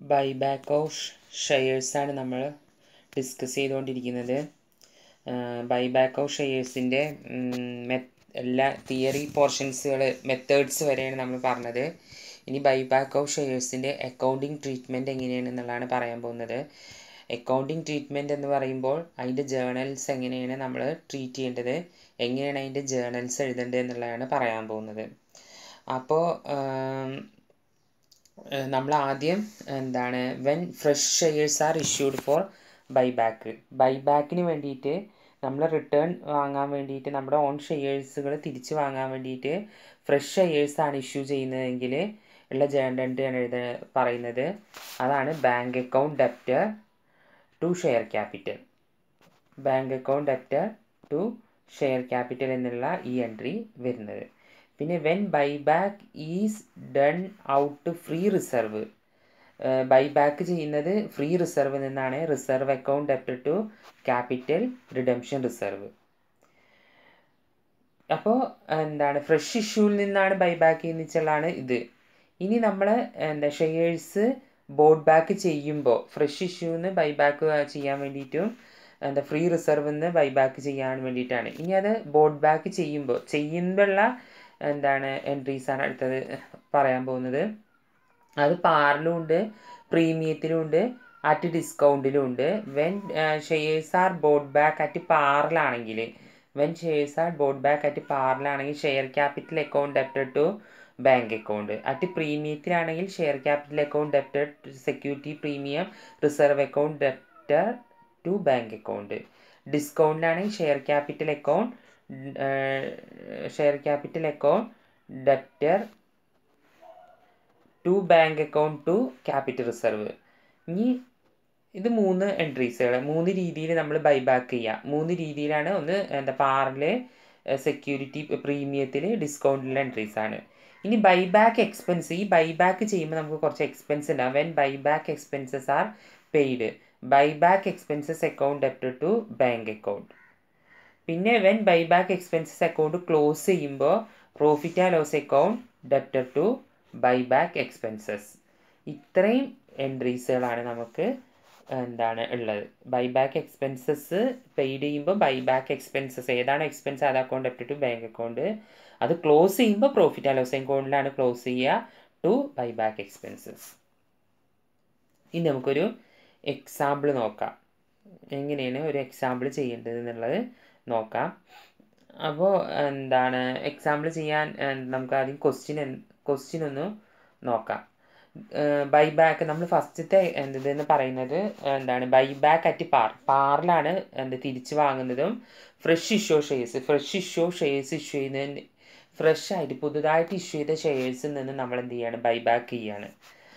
buyback of ഷെയർസാണ് നമ്മൾ discuss ചെയ്തുകൊണ്ടിരിക്കുന്നത് buyback of ഷെയർസിൻ്റെ എല്ലാ തിയറി പോർഷൻസുകൾ മെത്തേഡ്സ് വരെയാണ് നമ്മൾ പറഞ്ഞത് ഇനി ബൈബാക്ക് ഓഫ് ഷെയർസിൻ്റെ അക്കൗണ്ടിങ് ട്രീറ്റ്മെൻറ്റ് എങ്ങനെയാണെന്നുള്ളതാണ് പറയാൻ പോകുന്നത് അക്കൗണ്ടിങ് ട്രീറ്റ്മെൻറ്റ് എന്ന് പറയുമ്പോൾ അതിൻ്റെ ജേണൽസ് എങ്ങനെയാണ് നമ്മൾ ട്രീറ്റ് ചെയ്യേണ്ടത് എങ്ങനെയാണ് അതിൻ്റെ ജേണൽസ് എഴുതേണ്ടത് എന്നുള്ളതാണ് പറയാൻ പോകുന്നത് അപ്പോൾ നമ്മൾ ആദ്യം എന്താണ് when fresh shares are issued for buyback ബൈബാക്കിന് വേണ്ടിയിട്ട് നമ്മൾ റിട്ടേൺ വാങ്ങാൻ വേണ്ടിയിട്ട് നമ്മുടെ ഓൺ ഷെയർസുകൾ തിരിച്ച് വാങ്ങാൻ വേണ്ടിയിട്ട് ഫ്രഷ് ഷെയർസ് ആണ് ഇഷ്യൂ ചെയ്യുന്നതെങ്കിൽ ഉള്ള ജേണ്ടൻ്റാണ് എഴുത പറയുന്നത് അതാണ് bank account debtor to share capital bank account debtor to share capital എന്നുള്ള ഈ എൻട്രി വരുന്നത് പിന്നെ when buyback is done out free reserve buyback ചെയ്യുന്നത് ഫ്രീ റിസർവ് നിന്നാണ് reserve account debit to capital redemption reserve അപ്പോൾ എന്താണ് ഫ്രഷ് ഇഷ്യൂവിൽ നിന്നാണ് buyback ചെയ്യുന്നതാണ് ഇത് ഇനി നമ്മൾ എന്താ ഷെയർസ് ബോഡ് ബാക്ക് ചെയ്യുമ്പോൾ ഫ്രഷ് ഇഷ്യൂന്ന് ബൈബാക്ക് ചെയ്യാൻ വേണ്ടിയിട്ടും എന്താ ഫ്രീ റിസർവ് നിന്ന് ബൈബാക്ക് ചെയ്യാൻ വേണ്ടിയിട്ടാണ് ഇനി അത് ബോഡ് ബാക്ക് ചെയ്യുമ്പോൾ ചെയ്യുമ്പോഴുള്ള എന്താണ് എൻട്രീസ് ആണ് അടുത്തത് പറയാൻ പോകുന്നത് അത് പാറിലും ഉണ്ട് പ്രീമിയത്തിലും ഉണ്ട് അറ്റ് ഡിസ്കൗണ്ടിലും ഉണ്ട് when shares are bought back at പാറിലാണെങ്കിൽ when shares are bought back at പാറിലാണെങ്കിൽ share capital account debited to bank account at പ്രീമിയത്തിലാണെങ്കിൽ share capital account debited security premium reserve account debtor to bank account ഡിസ്കൗണ്ടിലാണെങ്കിൽ share capital account share capital account debtor to bank account to capital reserve ഇനി ഇത് മൂന്ന് എൻട്രീസുകൾ മൂന്ന് രീതിയിൽ നമ്മൾ buyback ചെയ്യുക മൂന്ന് രീതിയിലാണ് ഒന്ന് എന്താ പാറിലെ സെക്യൂരിറ്റി പ്രീമിയത്തിൽ ഡിസ്കൗണ്ടിലെ എൻട്രീസ് ആണ് ഇനി ബൈബാക്ക് എക്സ്പെൻസ് ഈ ബൈബാക്ക് ചെയ്യുമ്പോൾ നമുക്ക് കുറച്ച് എക്സ്പെൻസ് ഉണ്ടാവും when buyback expenses are paid buyback expenses account debit to bank account പിന്നെ when buyback expenses account close ചെയ്യുമ്പോൾ profit and loss account debtor to buyback expenses ഇത്രയും എൻട്രീസുകളാണ് നമുക്ക് എന്താണ് ഉള്ളത് ബൈബാക്ക് എക്സ്പെൻസസ് പെയ്ഡ് ചെയ്യുമ്പോൾ ബൈബാക്ക് എക്സ്പെൻസസ് ഏതാണ് എക്സ്പെൻസ് അത് account debit to bank account അത് ക്ലോസ് ചെയ്യുമ്പോൾ പ്രോഫിറ്റ് ആൻഡ് ലോസ് അക്കൗണ്ടിലാണ് ക്ലോസ് ചെയ്യുക ടു ബൈബാക്ക് എക്സ്പെൻസസ് ഇനി നമുക്കൊരു എക്സാമ്പിൾ നോക്കാം എങ്ങനെയാണ് ഒരു എക്സാമ്പിൾ ചെയ്യേണ്ടത് എന്നുള്ളത് നോക്കാം അപ്പോൾ എന്താണ് എക്സാമ്പിൾ ചെയ്യാൻ നമുക്ക് ആദ്യം ക്വസ്റ്റ്യൻ ക്വസ്റ്റ്യൻ ഒന്ന് നോക്കാം ബൈബാക്ക് നമ്മൾ ഫസ്റ്റത്തെ എന്തെന്ന് പറയുന്നത് എന്താണ് ബൈബാക്ക് അറ്റ് പാർ പാറിലാണ് എന്ത് തിരിച്ച് വാങ്ങുന്നതും fresh issue shares fresh issue shares issue ചെയ്യുന്നതിന് ഫ്രഷ് ആയിട്ട് പുതുതായിട്ട് ഇഷ്യൂ ചെയ്ത ഷെയർസിൽ നിന്ന് നമ്മൾ എന്ത് ചെയ്യാണ് ബൈബാക്ക് ചെയ്യാണ്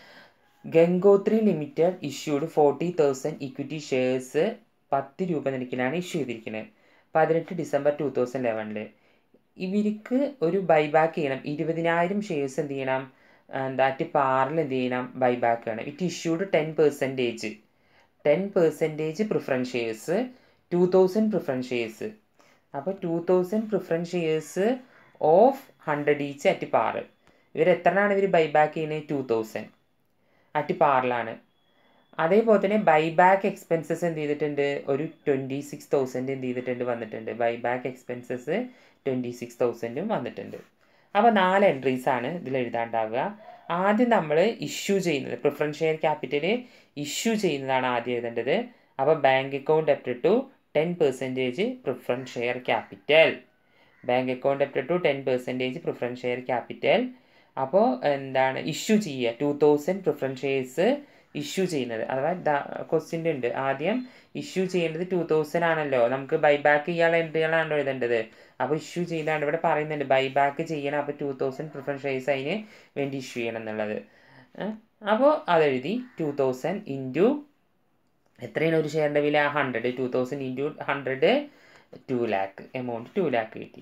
Gangotri limited issued forty thousand equity shares പത്ത് രൂപ നിരക്കിലാണ് ഇഷ്യൂ ചെയ്തിരിക്കുന്നത് പതിനെട്ട് ഡിസംബർ ടു തൗസൻഡ് ലെവനിൽ ഇവർക്ക് ഒരു ബൈബാക്ക് ചെയ്യണം ഇരുപതിനായിരം ഷെയർസ് എന്ത് ചെയ്യണം എന്താ അറ്റ് പാറിൽ എന്ത് ചെയ്യണം ബൈബാക്ക് ചെയ്യണം it issued ten percentage ten percentage preference shares two thousand preference shares അപ്പോൾ two thousand preference shares of hundred each at par ഇവർ എത്രയാണ് ഇവർ ബൈബാക്ക് ചെയ്യുന്നത് ടു തൗസൻഡ് അറ്റ് പാറിലാണ് അതേപോലെ തന്നെ ബൈബാക്ക് എക്സ്പെൻസസ് എന്ത് ചെയ്തിട്ടുണ്ട് ഒരു ട്വൻറ്റി സിക്സ് തൗസൻഡ് എന്ത് ചെയ്തിട്ടുണ്ട് വന്നിട്ടുണ്ട് ബൈബാക്ക് എക്സ്പെൻസസ് ട്വൻറ്റി സിക്സ് തൗസൻഡും വന്നിട്ടുണ്ട് അപ്പോൾ നാല് എൻട്രീസ് ആണ് ഇതിൽ എഴുതാണ്ടാവുക ആദ്യം നമ്മൾ ഇഷ്യൂ ചെയ്യുന്നത് പ്രിഫറൻസ് ഷെയർ ക്യാപിറ്റൽ ഇഷ്യൂ ചെയ്യുന്നതാണ് ആദ്യം എഴുതേണ്ടത് അപ്പോൾ bank account debit to ten percentage preference share capital bank account debit to ten percentage preference share capital അപ്പോൾ എന്താണ് ഇഷ്യൂ ചെയ്യുക two thousand preference shares issue ചെയ്യുന്നത് അഥവാ ക്വസ്റ്റ്യൻ്റെ ഉണ്ട് ആദ്യം ഇഷ്യൂ ചെയ്യേണ്ടത് ടു തൗസൻഡ് ആണല്ലോ നമുക്ക് ബൈബാക്ക് ചെയ്യാനുള്ള എൻട്രികളാണല്ലോ എഴുതേണ്ടത് അപ്പോൾ ഇഷ്യൂ ചെയ്താണ് ഇവിടെ പറയുന്നുണ്ട് ബൈബാക്ക് ചെയ്യണം അപ്പോൾ ടു തൗസൻഡ് പ്രിഫറൻസ് ഷെയർസ് അതിന് വേണ്ടി ഇഷ്യൂ ചെയ്യണം എന്നുള്ളത് അപ്പോൾ അതെഴുതി ടു തൗസൻഡ് ഇൻറ്റു എത്രയാണ് ഒരു ഷെയറിൻ്റെ വില hundred two thousand into hundred two lakh amount two lakh കിട്ടി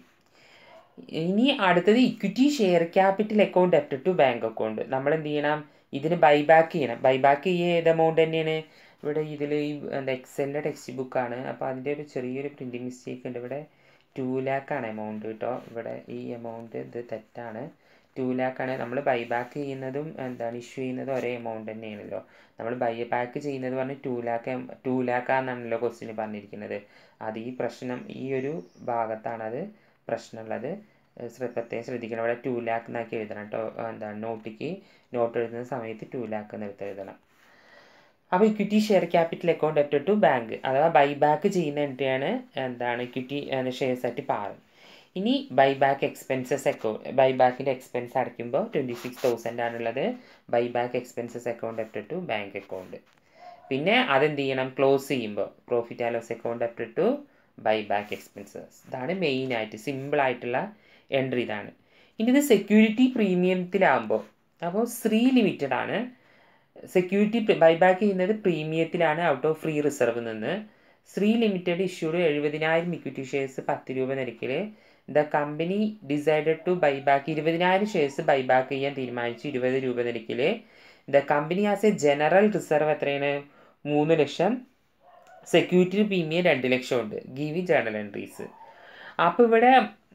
ഇനി അടുത്തത് equity share capital account debit to bank account നമ്മൾ എന്ത് ചെയ്യണം ഇതിന് ബൈബാക്ക് ചെയ്യണം ബൈബാക്ക് ചെയ്യുക ഏത് എമൗണ്ട് തന്നെയാണ് ഇവിടെ ഇതിൽ ഈ എന്താ എക്സലിൻ്റെ ടെക്സ്റ്റ് ബുക്കാണ് അപ്പോൾ അതിൻ്റെ ഒരു ചെറിയൊരു പ്രിൻറ്റിങ് മിസ്റ്റേക്ക് ഉണ്ട് ഇവിടെ ടു ലാക്കാണ് എമൗണ്ട് കേട്ടോ ഇവിടെ ഈ എമൗണ്ട് ഇത് തെറ്റാണ് ടു ലാക്കാണ് നമ്മൾ ബൈ ബാക്ക് ചെയ്യുന്നതും എന്താണ് ഇഷ്യൂ ചെയ്യുന്നതും ഒരേ എമൗണ്ട് തന്നെയാണല്ലോ നമ്മൾ ബൈ ബാക്ക് ചെയ്യുന്നത് പറഞ്ഞ് ടു ലാക്ക് ടു ലാക്കാന്നാണല്ലോ ക്വസ്റ്റിന് പറഞ്ഞിരിക്കുന്നത് അത് ഈ പ്രശ്നം ഈ ഒരു ഭാഗത്താണത് പ്രശ്നമുള്ളത് ശ്ര- പ്രത്യേകം ശ്രദ്ധിക്കണം ഇവിടെ ടു ലാക്ക് എന്നാക്കി എഴുതണം കേട്ടോ എന്താണ് നോട്ടിക്ക് നോട്ട് എഴുതുന്ന സമയത്ത് ടു ലാക്ക് എന്ന് എടുത്ത് എഴുതണം അപ്പോൾ equity share capital account at to bank അഥവാ ബൈ ബാക്ക് ചെയ്യുന്ന എൻട്രിയാണ് എന്താണ് ഇക്വിറ്റി ഷെയർസ് അറ്റ് പാർ ഇനി buy back expenses account buy ബാക്കിൻ്റെ എക്സ്പെൻസ് അടയ്ക്കുമ്പോൾ ട്വൻറ്റി സിക്സ് തൗസൻഡ് ആണുള്ളത് buy back expenses account at to bank account പിന്നെ അതെന്ത് ചെയ്യണം ക്ലോസ് ചെയ്യുമ്പോൾ profit and loss account at to buy back expenses ഇതാണ് മെയിനായിട്ട് സിമ്പിളായിട്ടുള്ള എൻട്രി ഇതാണ് ഇനി ഇത് സെക്യൂരിറ്റി പ്രീമിയത്തിലാകുമ്പോൾ അപ്പോൾ ശ്രീ ലിമിറ്റഡ് ആണ് സെക്യൂരിറ്റി ബൈബാക്ക് ചെയ്യുന്നത് പ്രീമിയത്തിലാണ് ഔട്ട് ഓഫ് ഫ്രീ റിസർവ് നിന്ന് ശ്രീ ലിമിറ്റഡ് ഇഷ്യൂഡ് എഴുപതിനായിരം ഇക്വിറ്റി ഷെയർസ് പത്ത് രൂപ നിരക്കിൽ the company decided to buyback ഇരുപതിനായിരം ഷെയർസ് ബൈബാക്ക് ചെയ്യാൻ തീരുമാനിച്ചു ഇരുപത് രൂപ നിരക്കിൽ the company as a general reserve എത്രയാണ് മൂന്ന് ലക്ഷം സെക്യൂരിറ്റി പ്രീമിയം രണ്ട് ലക്ഷം ഉണ്ട് ഗിവി ജേണൽ എൻട്രീസ് അപ്പോൾ ഇവിടെ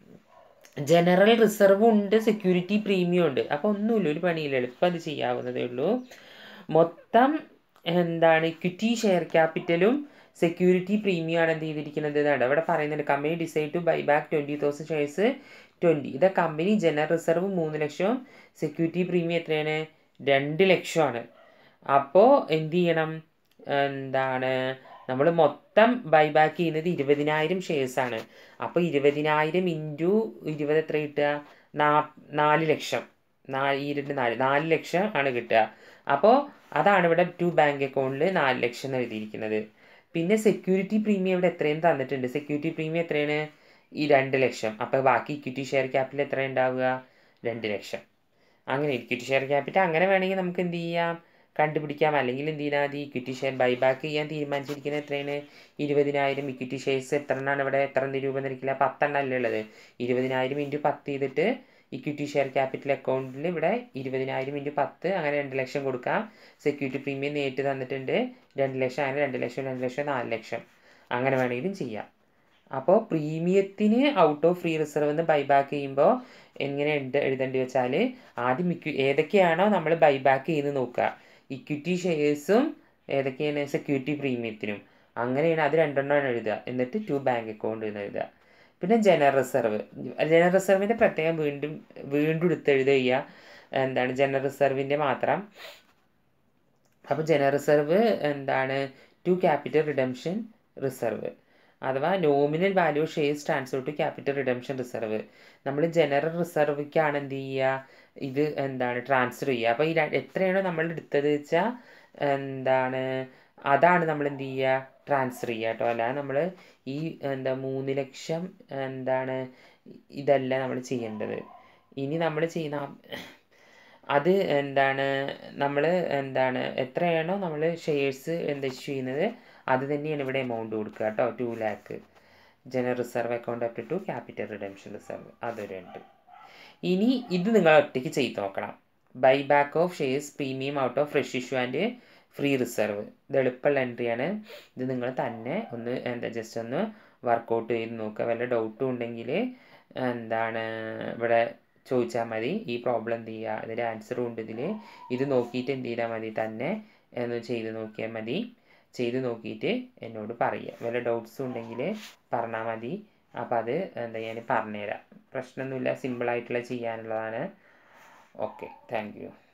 ജനറൽ റിസർവ് ഉണ്ട് സെക്യൂരിറ്റി പ്രീമിയം ഉണ്ട് അപ്പോൾ ഒന്നുമില്ല ഒരു പണിയില്ല എളുപ്പം അത് ചെയ്യാവുന്നതേ ഉള്ളൂ മൊത്തം എന്താണ് ഇക്വിറ്റി ഷെയർ ക്യാപിറ്റലും സെക്യൂരിറ്റി പ്രീമിയം ആണ് എന്ത് ചെയ്തിരിക്കുന്നത് എന്നാണ് ഇവിടെ പറയുന്നുണ്ട് company decide to buy back twenty thousand shares twenty ഇത് കമ്പനി ജനറൽ റിസർവ് മൂന്ന് ലക്ഷം സെക്യൂരിറ്റി പ്രീമിയം എത്രയാണ് രണ്ട് ലക്ഷമാണ് അപ്പോൾ എന്ത് ചെയ്യണം എന്താണ് നമ്മൾ മൊത്തം ബൈബാക്ക് ചെയ്യുന്നത് ഇരുപതിനായിരം ഷെയർസാണ് അപ്പോൾ ഇരുപതിനായിരം ഇൻറ്റു ഇരുപത് എത്ര കിട്ടുക നാ നാല് ലക്ഷം നാല് ഇരുപത്തി നാല് നാല് ലക്ഷം ആണ് കിട്ടുക അപ്പോൾ അതാണ് ഇവിടെ ടു ബാങ്ക് അക്കൗണ്ടിൽ നാല് ലക്ഷം എന്ന് എഴുതിയിരിക്കുന്നത് പിന്നെ സെക്യൂരിറ്റി പ്രീമിയം ഇവിടെ എത്രയും തന്നിട്ടുണ്ട് സെക്യൂരിറ്റി പ്രീമിയം എത്രയാണ് ഈ രണ്ട് ലക്ഷം അപ്പോൾ ബാക്കി ഇക്വിറ്റി ഷെയർ ക്യാപിറ്റൽ എത്ര ഉണ്ടാവുക രണ്ട് ലക്ഷം അങ്ങനെ ഇക്വിറ്റി ഷെയർ ക്യാപിറ്റൽ അങ്ങനെ വേണമെങ്കിൽ നമുക്ക് എന്ത് ചെയ്യാം കണ്ടുപിടിക്കാം അല്ലെങ്കിൽ എന്ത് ചെയ്താൽ മതി ഇക്വിറ്റി ഷെയർ ബൈബാക്ക് ചെയ്യാൻ തീരുമാനിച്ചിരിക്കുന്നത് എത്രയാണ് ഇരുപതിനായിരം ഇക്വിറ്റി ഷെയർസ് എത്ര എണ്ണമാണ് ഇവിടെ എത്ര രൂപ നിരക്കില്ല പത്തെണ്ണം അല്ലേ ഉള്ളത് ഇരുപതിനായിരം ഇൻറ്റു പത്ത് ചെയ്തിട്ട് ഇക്വിറ്റി ഷെയർ ക്യാപിറ്റൽ അക്കൗണ്ടിൽ ഇവിടെ ഇരുപതിനായിരം ഇൻറ്റു പത്ത് അങ്ങനെ രണ്ട് ലക്ഷം കൊടുക്കാം സെക്യൂരിറ്റി പ്രീമിയം നേരിട്ട് തന്നിട്ടുണ്ട് രണ്ട് ലക്ഷം അങ്ങനെ രണ്ട് ലക്ഷം രണ്ട് ലക്ഷം നാല് ലക്ഷം അങ്ങനെ വേണമെങ്കിലും ചെയ്യാം അപ്പോൾ പ്രീമിയത്തിന് ഔട്ട് ഓഫ് ഫ്രീ റിസർവ് എന്ന് ബൈബാക്ക് ചെയ്യുമ്പോൾ എങ്ങനെ ഉണ്ട് എഴുതേണ്ടി വെച്ചാൽ ആദ്യം ഇക്വി ഏതൊക്കെയാണോ നമ്മൾ ബൈബാക്ക് ചെയ്ത് നോക്കുക ഇക്വിറ്റി ഷെയർസും ഏതൊക്കെയാണ് സെക്യൂരിറ്റി പ്രീമിയത്തിനും അങ്ങനെയാണ് അത് രണ്ടെണ്ണമാണ് എഴുതുക എന്നിട്ട് ടു ബാങ്ക് അക്കൗണ്ട് എന്ന് എഴുതുക പിന്നെ ജനറൽ റിസർവ് ജനറൽ റിസർവിൻ്റെ പ്രത്യേകം വീണ്ടും വീണ്ടും എടുത്ത് എഴുതുക എന്താണ് ജനറൽ റിസർവിൻ്റെ മാത്രം അപ്പോൾ ജനറൽ റിസർവ് എന്താണ് ടു ക്യാപിറ്റൽ റിഡംഷൻ റിസർവ് അഥവാ nominal value shares transfer to capital redemption reserve നമ്മൾ ജനറൽ റിസർവിക്കാണ് എന്ത് ചെയ്യുക ഇത് എന്താണ് ട്രാൻസ്ഫർ ചെയ്യുക അപ്പോൾ ഈ ര- എത്രയാണോ നമ്മൾ എടുത്തത് വെച്ചാൽ എന്താണ് അതാണ് നമ്മൾ എന്ത് ചെയ്യുക ട്രാൻസ്ഫർ ചെയ്യുക കേട്ടോ അല്ലാതെ നമ്മൾ ഈ എന്താ മൂന്ന് ലക്ഷം എന്താണ് ഇതല്ല നമ്മൾ ചെയ്യേണ്ടത് ഇനി നമ്മൾ ചെയ്യുന്ന അത് എന്താണ് നമ്മൾ എന്താണ് എത്രയാണോ നമ്മൾ ഷെയർസ് എന്താ ഇഷ്യൂ ചെയ്യുന്നത് അത് തന്നെയാണ് ഇവിടെ എമൗണ്ട് കൊടുക്കുക കേട്ടോ two lakh general reserve account up to capital redemption reserve അതൊരു ഉണ്ട് ഇനി ഇത് നിങ്ങൾ ഒറ്റയ്ക്ക് ചെയ്ത് നോക്കണം buy back of shares premium out of fresh issue and free reserve ഇത് എളുപ്പമുള്ള എൻട്രിയാണ് ഇത് നിങ്ങൾ തന്നെ ഒന്ന് എന്താ ജസ്റ്റ് ഒന്ന് വർക്കൗട്ട് ചെയ്ത് നോക്കുക വല്ല ഡൗട്ടും ഉണ്ടെങ്കിൽ എന്താണ് ഇവിടെ ചോദിച്ചാൽ മതി ഈ പ്രോബ്ലം എന്ത് ചെയ്യുക ഇതിൻ്റെ ആൻസറും ഉണ്ട് ഇതിൽ ഇത് നോക്കിയിട്ട് എന്ത് ചെയ്താൽ മതി തന്നെ ഒന്ന് ചെയ്ത് നോക്കിയാൽ മതി ചെയ്ത് നോക്കിയിട്ട് എന്നോട് പറയുക വല്ല ഡൗട്ട്സും ഉണ്ടെങ്കിൽ പറഞ്ഞാൽ മതി അപ്പോൾ അത് എന്താ ഞാൻ പറഞ്ഞുതരാം പ്രശ്നമൊന്നുമില്ല സിമ്പിളായിട്ടുള്ള ചെയ്യാനുള്ളതാണ് ഓക്കെ താങ്ക് യു